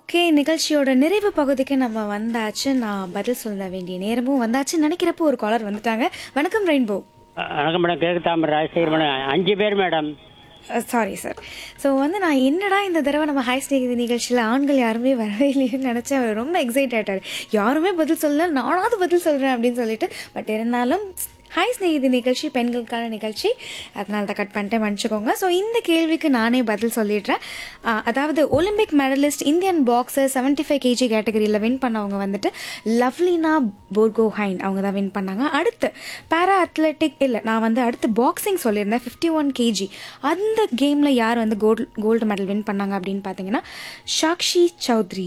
okay நிகழ்ச்சியோட நிறைவு பகுதிக்கு நம்ம வந்தாச்சு நான் பதில் சொல்ல வேண்டிய நேரமும் வந்தாச்சு நினைக்கிறப்போ ஒரு காலர் வந்துட்டாங்க வணக்கம் ரெயின்போ அ- வணக்கம் மேடம் கிழக்கு தாமரை ராஜசேகர் மேடம் அஞ்சு பேர் மேடம் சாரி சார் ஸோ வந்து நான் என்னடா இந்த தடவை நம்ம ஹாய் ஸ்நேகிதி நிகழ்ச்சியில் ஆண்கள் யாருமே வரவே இல்லைன்னு நினச்சேன் அவர் ரொம்ப எக்ஸைட் ஆகிட்டார் யாருமே பதில் சொல்லல நானாவது பதில் சொல்கிறேன் அப்படின்னு சொல்லிட்டு பட் இருந்தாலும் ஹாய் ஸ்நேகிதி நிகழ்ச்சி பெண்களுக்கான நிகழ்ச்சி அதனால தான் கட் பண்ணிட்டேன் மன்னிச்சுக்கோங்க ஸோ இந்த கேள்விக்கு நானே பதில் சொல்லிடுறேன் ஆஹ் அதாவது Olympic medalist Indian boxer seventy five KG கேட்டகரியில் வின் பண்ணவங்க வந்துட்டு லவ்லினா போர்கோஹைன் அவங்க தான் வின் பண்ணாங்க அடுத்து பேரா அத்லெட்டிக் இல்லை நான் வந்து அடுத்து பாக்ஸிங் சொல்லியிருந்தேன் ஃபிஃப்டி ஒன் கேஜி அந்த கேமில் யார் வந்து கோல்டு கோல்டு மெடல் வின் பண்ணாங்க அப்படின்னு பார்த்தீங்கன்னா சாக்ஷி சௌத்ரி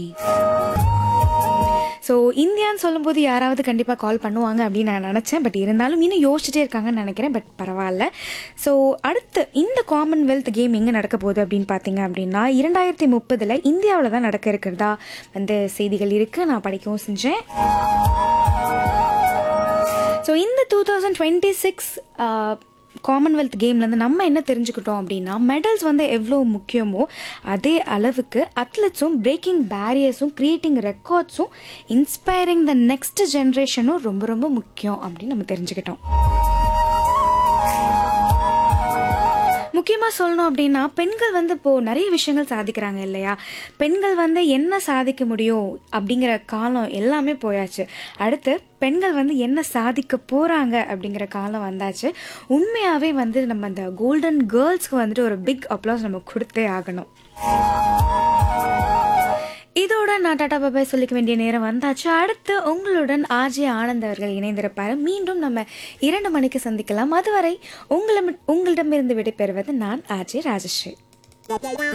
ஸோ இந்தியான்னு சொல்லும்போது யாராவது கண்டிப்பாக கால் பண்ணுவாங்க அப்படின்னு நான் நினச்சேன் பட் இருந்தாலும் இன்னும் யோசிச்சுட்டே இருக்காங்கன்னு நினைக்கிறேன் பட் பரவாயில்ல ஸோ அடுத்து இந்த காமன்வெல்த் கேம் எங்கே நடக்க போகுது அப்படின்னு பார்த்தீங்க அப்படின்னா இரண்டாயிரத்தி முப்பதில் இந்தியாவில் தான் நடக்க இருக்கிறதா வந்து செய்திகள் இருக்குது நான் படிக்கவும் செஞ்சேன் ஸோ இந்த two thousand twenty six Commonwealth கேம்லேருந்து நம்ம என்ன தெரிஞ்சுக்கிட்டோம் அப்படின்னா மெடல்ஸ் வந்து எவ்வளோ முக்கியமோ அதே அளவுக்கு அத்லெட்ஸும் பிரேக்கிங் பேரியர்ஸும் க்ரியேட்டிங் ரெக்கார்ட்ஸும் இன்ஸ்பைரிங் த நெக்ஸ்ட் ஜென்ரேஷனும் ரொம்ப ரொம்ப முக்கியம் அப்படின்னு நம்ம தெரிஞ்சுக்கிட்டோம் முக்கியமாக சொல்லணும் அப்படின்னா பெண்கள் வந்து இப்போது நிறைய விஷயங்கள் சாதிக்கிறாங்க இல்லையா பெண்கள் வந்து என்ன சாதிக்க முடியும் அப்படிங்கிற காலம் எல்லாமே போயாச்சு அடுத்து பெண்கள் வந்து என்ன சாதிக்க போகிறாங்க அப்படிங்கிற காலம் வந்தாச்சு உண்மையாகவே வந்து நம்ம அந்த கோல்டன் கேர்ள்ஸ்க்கு வந்துட்டு ஒரு பிக் அப்ளாஸ் நம்ம கொடுத்தே ஆகணும் இதோட நான் டாடா பாபாய் சொல்லிக்க வேண்டிய நேரம் வந்தாச்சு அடுத்து உங்களுடன் ஆர்ஜே ஆனந்த் அவர்கள் இணைந்திருப்பார் மீண்டும் நம்ம இரண்டு மணிக்கு சந்திக்கலாம் அதுவரை உங்களிடம் உங்களிடமிருந்து விடைபெறுவது நான் ஆர்ஜே ராஜஸ்ரீ